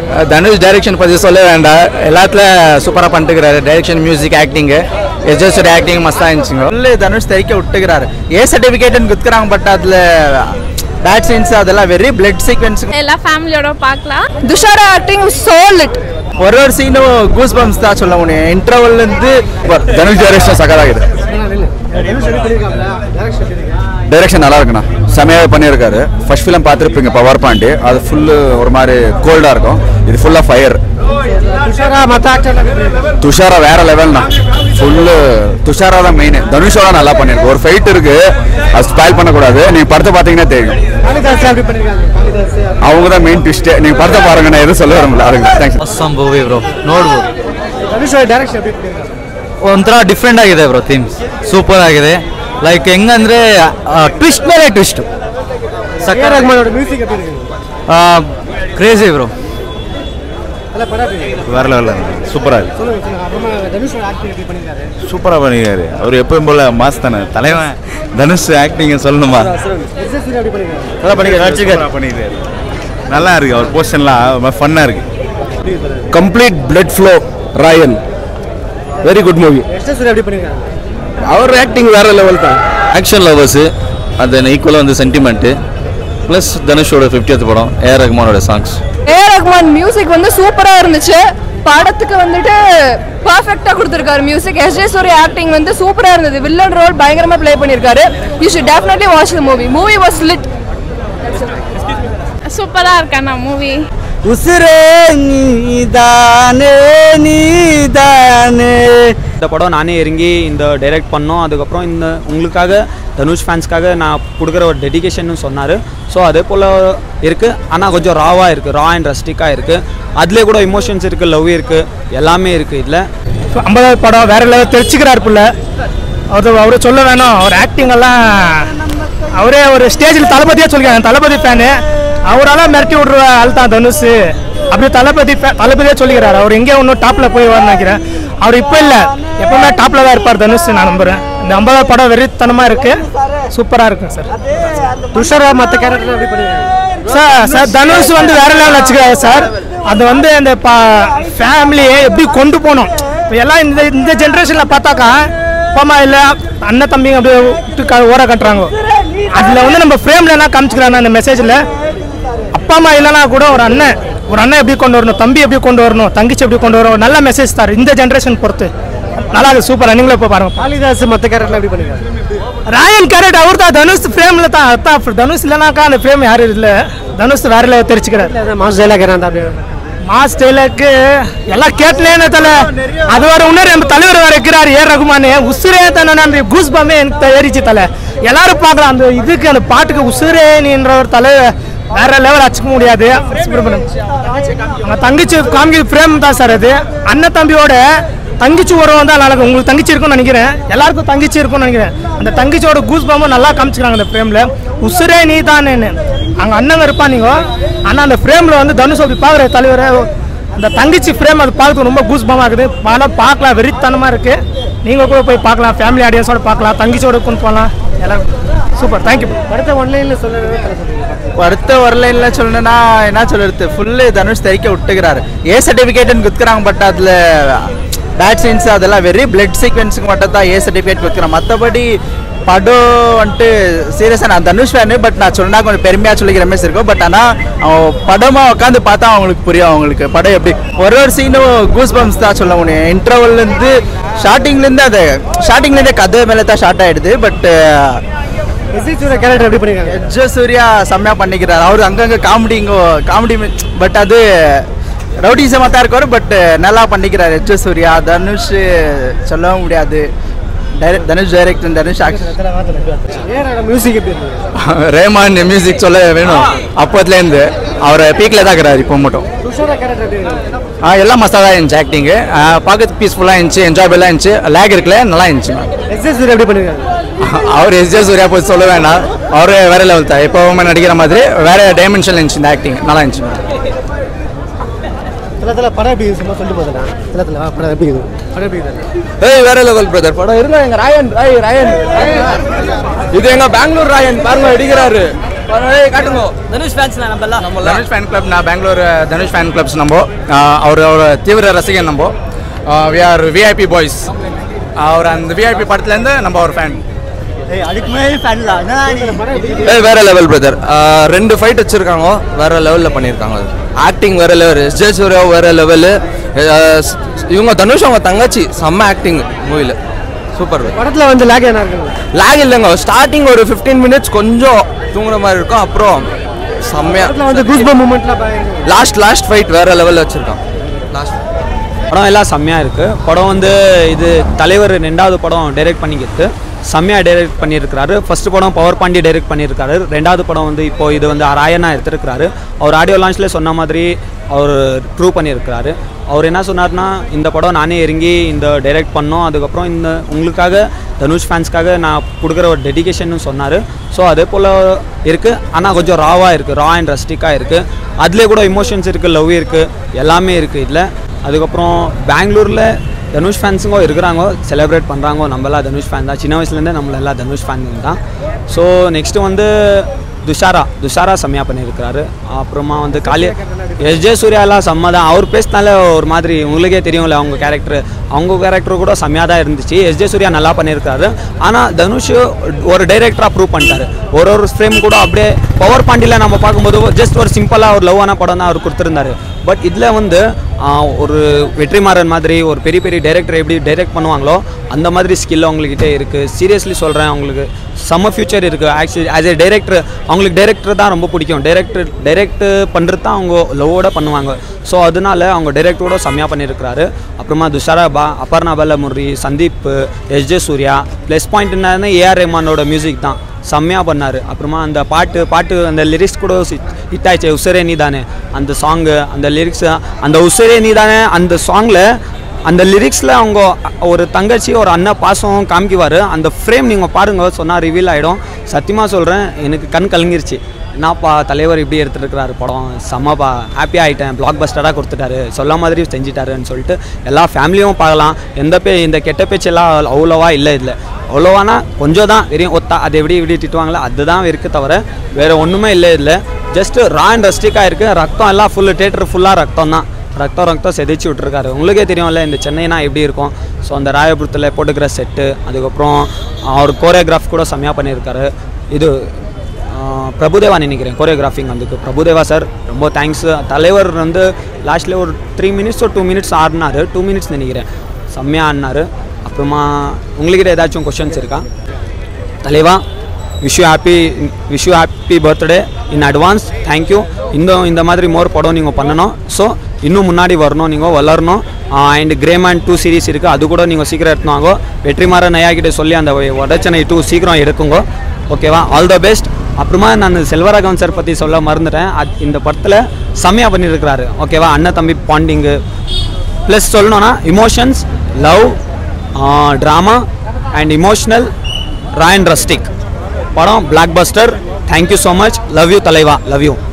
Dhanush direction பற்றி சொல்ல வேண்டாம் எல்லாத்துல சூப்பராக பண்ணிட்டுக்கிறாரு டைரக்ஷன் மியூசிக் ஆக்டிங்கு எஜஸோட ஆக்டிங் மஸ்தாக இருந்துச்சுங்க ஃபுல்லு தனுஷ் தெரிக்க விட்டுக்கிறாரு ஏ சர்டிஃபிகேட்னு குத்துக்கிறாங்க பட் அதில் பேட் சீன்ஸ் அதெல்லாம் வெரி பிளட் சீக்வன்ஸ் எல்லா ஃபேமிலியோட பார்க்கலாம் துஷாரா ஆக்டிங் சோலிட் ஒரு ஒரு சீனும் கூஸ் பம்ப்ஸ் தான் சொல்ல முடியும் இன்டர்வல்லேருந்து தனுஷ் டைரக்ஷன் சகலாகுது டைரக்ஷன் நல்லா இருக்குண்ணா செமையாக பண்ணியிருக்காரு ஃபர்ஸ்ட் ஃபிலிம் பார்த்துருப்பீங்க பவர் பாண்டி அது ஃபுல்லு ஒரு மாதிரி கோல்டாக இருக்கும் இது ஃபுல்லாக ஃபயர் துஷாரா வேற லெவல்ண்ணா ஃபுல்லு துஷாரா தான் மெயின் தனுஷோட நல்லா பண்ணியிருக்கு ஒரு ஃபைட் இருக்கு அது ஸ்பாயில் பண்ணக்கூடாது நீங்க படத்தை பார்த்தீங்கன்னா தெரியும் அவங்க தான் மெயின் ட்விஸ்ட் நீங்க படத்தை பாருங்க நான் எதுவும் சொல்ல வரல அதுக்கு தேங்க்ஸ் ಅಸ್ಸಾಂ ಮೂವಿ ಬ್ರೋ ನೋಡ್ಬೋದು ಒಂಥರ ಡಿಫ್ರೆಂಟ್ ಆಗಿದೆ ಬ್ರೋ ಥೀಮ್ಸ್ ಸೂಪರ್ ಆಗಿದೆ ಲೈಕ್ ಹೆಂಗಂದ್ರೆ ಟ್ವಿಸ್ಟ್ ಮೇಲೆ ಟ್ವಿಸ್ಟ್ ಕ್ರೇಜಿ ಬ್ರೋ வேற லெவலில் சூப்பராக இருக்கு சூப்பராக பண்ணிக்காரு அவர் எப்பயும் போல மாஸ் தானே தலைவன் தனுஷ் ஆக்டிங்க சொல்லணுமா நல்லா பண்ணிக்காரு நடிச்சிருக்காரு பண்ணிக்கிறாரு நல்லா இருக்கு அவர் போர்ஷன்லாம் ஃபன்னாக இருக்கு complete blood flow Raayan very good movie அவர் ஆக்டிங் வேற லெவல் தான் ஆக்ஷன் லவர்ஸு அது ஈக்குவலாக வந்து சென்டிமெண்ட்டு ப்ளஸ் தனுஷோட ஃபிஃப்டியத் படம் ஏஆர் ரஹ்மானோட சாங்ஸ் ஏ ரஹ்மான் மியூசிக் வந்து சூப்பரா இருந்துச்சு படத்துக்கு வந்துட்டு பர்ஃபெக்டா கொடுத்துருக்காரு music S J Suryah acting வந்து சூப்பரா இருந்தது வில்லன் ரோல் பயங்கரமா ப்ளே பண்ணிருக்காரு you should definitely watch the movie movie was lit சூப்பரா இருக்கா மூவி உசுரே நீதானே நீதானே இந்த படம் நானே இறங்கி இந்த டைரக்ட் பண்ணோம் அதுக்கப்புறம் இந்த உங்களுக்காக தனுஷ் ஃபேன்ஸ்க்காக நான் கொடுக்குற ஒரு டெடிகேஷன் சொன்னார் ஸோ அதே போல் இருக்குது ஆனால் கொஞ்சம் ராவாக இருக்குது ரா அண்ட் ரஸ்டிக்காக இருக்குது அதுலேயே கூட இமோஷன்ஸ் இருக்குது லவ் இருக்குது எல்லாமே இருக்குது இதில் ஐம்பதாவது படம் வேற லெவல் தெரிச்சுக்கிறார் புள்ள அவர் அவரு சொல்ல வேணும் அவர் ஆக்டிங் எல்லாம் அவரே ஒரு ஸ்டேஜில் தளபதியே சொல்லிக்கிறாங்க தளபதி ஃபேனு அவரால் மிரட்டி விடுற ஆள் தான் தனுஷ் அப்படியே தளபதி fan- தளபதியே சொல்லிக்கிறார் அவர் எங்கேயோ இன்னும் டாப்பில் போய் வரணும்னு நினைக்கிறேன் அவர் இப்போ இல்லை எப்பவுமே டாப்பில் தான் இருப்பார் தனுஷ் நான் நம்புகிறேன் இந்த ஐம்பதாவது படம் வெறித்தனமாக இருக்குது சூப்பராக இருக்கும் சார் துஷாரா மற்ற கேரக்டர் எப்படி சார் சார் தனுஷ் வந்து வேற லெவல் வச்சுக்கிறாரு சார் அது வந்து அந்த ஃபேமிலியை எப்படி கொண்டு போகணும் இப்போ எல்லாம் இந்த இந்த ஜென்ரேஷனில் பார்த்தாக்கா அப்பா அம்மா இல்லை அண்ணன் தம்பிங்க அப்படியே விட்டு க- ஓர கட்டுறாங்க அதில் வந்து நம்ம ஃப்ரேமில் என்ன காமிச்சிக்கிறாங்க அந்த மெசேஜில் அப்பா அம்மா இல்லைனா கூட ஒரு அண்ணன் ஒரு அண்ணன் எப்படி கொண்டு வரணும் தம்பி எப்படி கொண்டு வரணும் தங்கச்சி எப்படி கொண்டு வரணும் நல்ல மெசேஜ் தார் இந்த ஜென்ரேஷன் பொறுத்து நல்லா இருக்கு சூப்பர் நீங்களும் இப்போ பாருங்க காளிதாஸ் மற்ற கேரக்டர் எப்படி பண்ணிருக்காங்க ராயன் கேரக்டர் அவர் தான் தனுஷ் ஃப்ரேமில் தான் அதான் தனுஷ் இல்லைனாக்கா அந்த ஃப்ரேம் யாரும் இல்லை தனுஷ் வேற level தெரிச்சுக்கிறார் மாஸ் டைலாக் மாஸ் டைலாக்கு எல்லாம் கேட்டனே தல அது வர இன்னொரு நம்ம தலைவர் வேற இருக்கிறார் ஏ ரகுமான் உசுரே தானே அந்த கூஸ் பாமே எனக்கு ஏறிச்சு தலை எல்லாரும் பார்க்கலாம் அந்த இதுக்கு அந்த பாட்டுக்கு உசுரே நீன்ற ஒரு தலை வேற லெவல் அச்சுக்க முடியாது சுப்பிரமணியம் அவங்க தங்கச்சி காமிக்க ஃப்ரேம் தான் சார் அது அண்ணன் தம்பியோட தங்கச்சி உறவு தான் நல்லா உங்களுக்கு தங்கச்சி இருக்கும்னு நினைக்கிறேன் எல்லாருக்கும் தங்கச்சி இருக்கும்னு நினைக்கிறேன் அந்த தங்கச்சியோட கூஸ் பாம்பும் நல்லா காமிச்சிக்கிறாங்க அந்த ஃப்ரேமில் உசுரே நீ தானேன்னு அங்கே அண்ணங்க இருப்பானீங்க ஆனால் அந்த ஃப்ரேமில் வந்து தனுஷ் அப்படி பார்க்குற தலைவர் அந்த தங்கச்சி ஃப்ரேம் அது பார்க்கறது ரொம்ப கூஸ் பாமாக இருக்குது படம் பார்க்கலாம் வெறித்தனமாக இருக்குது நீங்கள் கூட போய் பார்க்கலாம் ஃபேமிலி ஆடியன்ஸோட பார்க்கலாம் தங்கச்சியோட கொண்டு போகலாம் எல்லாம் சூப்பர் தேங்க்யூ படத்தை ஒன்லைனில் சொல்ல அடுத்த வரலைன்ல சொல்லணும்னா என்ன சொல்றது ஃபுல்லு தனுஷ் தெரிக்க விட்டுக்கிறாரு ஏ சர்டிஃபிகேட்னு குத்துக்கிறாங்க பட் அதில் பேட் சீன்ஸ் அதெல்லாம் வெரி பிளட் சீக்வன்ஸுக்கு மட்டும் தான் ஏ சர்டிஃபிகேட் குத்துக்கிறான் மற்றபடி படம் வந்துட்டு சீரியஸாக நான் தனுஷ் ஃபேனு பட் நான் சொன்னா கொஞ்சம் பெருமையாக சொல்லிக்கிற மாதிரி இருக்கும் பட் ஆனால் அவன் படமாக உட்காந்து பார்த்தா அவங்களுக்கு புரியும் அவங்களுக்கு படம் எப்படி ஒரு ஒரு சீனும் கூஸ் பம்ப்ஸ் தான் சொல்ல முடியும் இன்டர்வல்லேருந்து ஸ்டார்டிங்லேருந்து அது ஸ்டார்டிங்லேருந்தே கதை மேலே தான் ஸ்டார்ட் ஆகிடுது பட் கேரக்டர் எப்படி பண்ணிருக்காங்க எஜ்ஜ சூர்யா செம்மையாக பண்ணிக்கிறார் அவர் அங்கங்கே காமெடி இங்கே காமெடி பட் அது ரவுடிசமாக தான் இருக்காரு பட் நல்லா பண்ணிக்கிறார் எஜ்ஜ சூர்யா தனுஷ் சொல்லவும் முடியாது direct Dhanush director Dhanush action music எப்படி இருக்கு ரேமான் மியூசிக் சொல்ல வேணும் அப்போத்துலேருந்து அவர் பீக்கில் தான் இருக்கிறார் இப்போ மட்டும் துஷாரா கேரக்டர் எப்படி இருக்கு ஆ, எல்லாம் மஸ்தாக தான் இருந்துச்சு ஆக்டிங்கு பார்க்கறதுக்கு பீஸ்ஃபுல்லாக இருந்துச்சு என்ஜாயபிளாக இருந்துச்சு லேக் இருக்குல்ல நல்லா இருந்துச்சு எக்ஸஸ் சூர்யா எப்படி பண்ணிருக்காங்க அவர் எஸ் ஜே சூர்யா போய் சொல்ல வேண்டாம் அவர் வேற லெவல் தான் எப்போவுமே நடிக்கிற மாதிரி வேற டைமென்ஷன் இருந்துச்சு இந்த ஆக்டிங் நல்லா இருந்துச்சு தல படம் எப்படி சும்மா சொல்லிட்டு போதுடா தல தல படம் எப்படி இருக்குது படம் எப்படி இருக்குது ஏய் வேற லெவல் பிரதர் படம் இருங்க எங்க ராயன் ராய் ராயன் இது எங்க பெங்களூர் ராயன் பாருங்க அடிக்கிறாரு தனுஷ் ஃபேன் கிளப் நான் பெங்களூர் தனுஷ் ஃபேன் கிளப்ஸ் நம்ம அவர் அவர் தீவிர ரசிகன் நம்ம வி ஆர் விஐபி பாய்ஸ் அவர் அந்த விஐபி படத்துலேருந்து நம்ம ஒரு ஃபேன் ஏய் வேற லெவல் பிரதர் ரெண்டு ஃபைட் வச்சிருக்காங்க வேற லெவலில் பண்ணியிருக்காங்க ஆக்டிங் வேற லெவல் எஸ் ஜே சூர்யா வேற லெவலு இவங்க தனுஷ் அவங்க தங்கச்சி செம்ம ஆக்டிங் மூவியில் சூப்பர் படத்தில் வந்து லேக் என்ன இருக்குங்க லேக் இல்லைங்க ஸ்டார்டிங் ஒரு ஃபிஃப்டீன் மினிட்ஸ் கொஞ்சம் தூங்குற மாதிரி இருக்கும் அப்புறம் செம்மையா படத்தில் வந்து கூஸ்பம் மூமெண்ட்லாம் பயங்கரம் லாஸ்ட் லாஸ்ட் ஃபைட் வேற லெவலில் வச்சிருக்கான் லாஸ்ட் படம் எல்லாம் செம்மையாக இருக்குது படம் வந்து இது தலைவர் ரெண்டாவது படம் டைரக்ட் பண்ணிக்கிறது செம்மையாக டைரக்ட் பண்ணியிருக்கிறாரு ஃபர்ஸ்ட் படம் பவர் பாண்டி டைரக்ட் பண்ணியிருக்காரு ரெண்டாவது படம் வந்து இப்போ இது வந்து ராயனா எடுத்திருக்கிறாரு அவர் ஆடியோ லான்ச்சில் சொன்ன மாதிரி அவர் ப்ரூவ் பண்ணியிருக்கிறாரு அவர் என்ன சொன்னார்னா இந்த படம் நானே இறங்கி இந்த டைரக்ட் பண்ணோம் அதுக்கப்புறம் இந்த உங்களுக்காக தனுஷ் ஃபேன்ஸ்க்காக நான் கொடுக்குற ஒரு டெடிகேஷன் சொன்னார் ஸோ அதே போல் இருக்குது ஆனால் கொஞ்சம் ராவாக இருக்குது ரா அண்ட் ரஸ்டிக்காக இருக்குது அதுலேயே கூட இமோஷன்ஸ் இருக்குது லவ் இருக்குது எல்லாமே இருக்குது இதில் அதுக்கப்புறம் பெங்களூரில் தனுஷ் ஃபேன்ஸுங்க இருக்கிறாங்க செலிப்ரேட் பண்ணுறாங்க நம்மளாம் தனுஷ் ஃபேன் தான் சின்ன வயசுலேருந்தே நம்மள எல்லாம் தனுஷ் ஃபேன் தான் ஸோ நெக்ஸ்ட்டு வந்து துஷாரா துஷாரா செம்மையாக பண்ணியிருக்கிறாரு அப்புறமா வந்து காளி எஸ் ஜே சூர்யாலாம் செம்ம தான் அவர் பேசினால ஒரு மாதிரி உங்களுக்கே தெரியும்ல அவங்க கேரக்டர் அவங்க கேரக்டர் கூட செம்மையாக தான் இருந்துச்சு எஸ் ஜே சூர்யா நல்லா பண்ணியிருக்காரு ஆனால் தனுஷ் ஒரு டைரக்டராக ப்ரூவ் பண்ணிட்டாரு ஒரு ஒரு ஃப்ரேம் கூட அப்படியே பவர் பாண்டியில் நம்ம பார்க்கும்போது ஜஸ்ட் ஒரு சிம்பிளாக ஒரு லவ்வான படம் தான் அவர் கொடுத்துருந்தாரு பட் இதில் வந்து ஆஹ், ஒரு வெற்றிமாறன் மாதிரி ஒரு பெரிய பெரிய டைரக்டர் எப்படி டைரக்ட் பண்ணுவாங்களோ அந்த மாதிரி ஸ்கில் அவங்கக்கிட்ட இருக்குது சீரியஸ்லி சொல்கிறேன் அவங்களுக்கு செம்ம ஃபியூச்சர் இருக்குது ஆக்சுவலி ஆஸ் ஏ டைரக்டர் அவங்களுக்கு டைரக்டர் தான் ரொம்ப பிடிக்கும் டைரக்டர் டைரக்ட் பண்ணுறது தான் அவங்க லவ்வோட பண்ணுவாங்க ஸோ அதனால அவங்க டைரக்டரோட செம்மையாக பண்ணியிருக்கிறாரு அப்புறமா துஷாரா பா Aparna Balamurali Sundeep S J Suryah plus point என்னன்னா ஏஆர் ரஹ்மானோட மியூசிக் தான் செம்மையாக பண்ணார் அப்புறமா அந்த பாட்டு பாட்டு அந்த லிரிக்ஸ் கூட ஹிட் ஆயிடுச்சு உசரே நீ தானே அந்த சாங்கு அந்த லிரிக்ஸ் அந்த உசரே நீ தானே அந்த சாங்கில் அந்த லிரிக்ஸில் அவங்க ஒரு தங்கச்சி ஒரு அண்ணன் பாசம் காமிக்குவார் அந்த ஃப்ரேம் நீங்கள் பாருங்க சொன்னால் ரிவீல் ஆகிடும் சத்தியமாக சொல்கிறேன் எனக்கு கண் கலங்கிருச்சு என்னப்பா தலைவர் இப்படி எடுத்துருக்கிறாரு படம் செம்மப்பா ஹாப்பியாக ஆகிட்டேன் பிளாக் பஸ்டராக கொடுத்துட்டாரு சொல்ல மாதிரி செஞ்சிட்டாருன்னு சொல்லிட்டு எல்லா ஃபேமிலியும் பார்க்கலாம் எந்த பே இந்த கெட்ட பேச்செல்லாம் அவ்வளோவா இல்லை இதில் அவ்வளோவானா கொஞ்சம் தான் வெறும் ஒத்தா அது எப்படி இப்படி திட்டுவாங்களோ அதுதான் இருக்குது தவிர வேறு ஒன்றுமே இல்லை இதில் ஜஸ்ட்டு ரா அண்ட் ரஸ்டிக்காக இருக்குது ரத்தம் எல்லாம் ஃபுல்லு தேட்டர் ஃபுல்லாக ரத்தம் தான் ரத்தம் ரத்தம் செதைச்சு விட்ருக்காரு உங்களுக்கே தெரியும்ல இந்த சென்னைனா எப்படி இருக்கும் ஸோ அந்த ராயபுரத்தில் போட்டுக்கிற செட்டு அதுக்கப்புறம் அவர் கோரியோகிராஃப் கூட செம்மையாக பண்ணியிருக்காரு இது ஆஹ், பிரபுதேவா நினைக்கிறேன் கோரியோகிராஃபிங் வந்துக்கு பிரபுதேவா சார் ரொம்ப தேங்க்ஸ் தலைவர் வந்து லாஸ்ட்டில் ஒரு த்ரீ மினிட்ஸ் ஒரு டூ மினிட்ஸ் ஆடினார் டூ மினிட்ஸ் நினைக்கிறேன் செம்மையாக ஆடினார் அப்புறமா உங்கள்கிட்ட ஏதாச்சும் கொஷின்ஸ் இருக்கா தலைவா wish you happy wish you happy birthday in advance thank you இந்த இந்த மாதிரி மோர் படம் நீங்கள் பண்ணணும் ஸோ இன்னும் முன்னாடி வரணும் நீங்கள் வளரணும் அண்ட் கிரேமேன் டூ சீரிஸ் இருக்குது அது கூட நீங்கள் சீக்கிரம் எடுத்துனாங்க வெற்றிமாறன் நயா கிட்ட சொல்லி அந்த வடச்சனை டூ சீக்கிரம் எடுக்குங்க ஓகேவா ஆல் த பெஸ்ட் அப்புறமா நான் செல்வராகவன் சார் பற்றி சொல்ல மறந்துட்டேன் அது இந்த படத்தில் செம்மையாக பண்ணியிருக்கிறாரு ஓகேவா அண்ணன் தம்பி பாண்டிங்கு ப்ளஸ் சொல்லணும்னா emotions love drama and emotional Raayan rustic படம் blockbuster thank you so much love you தலைவா லவ் யூ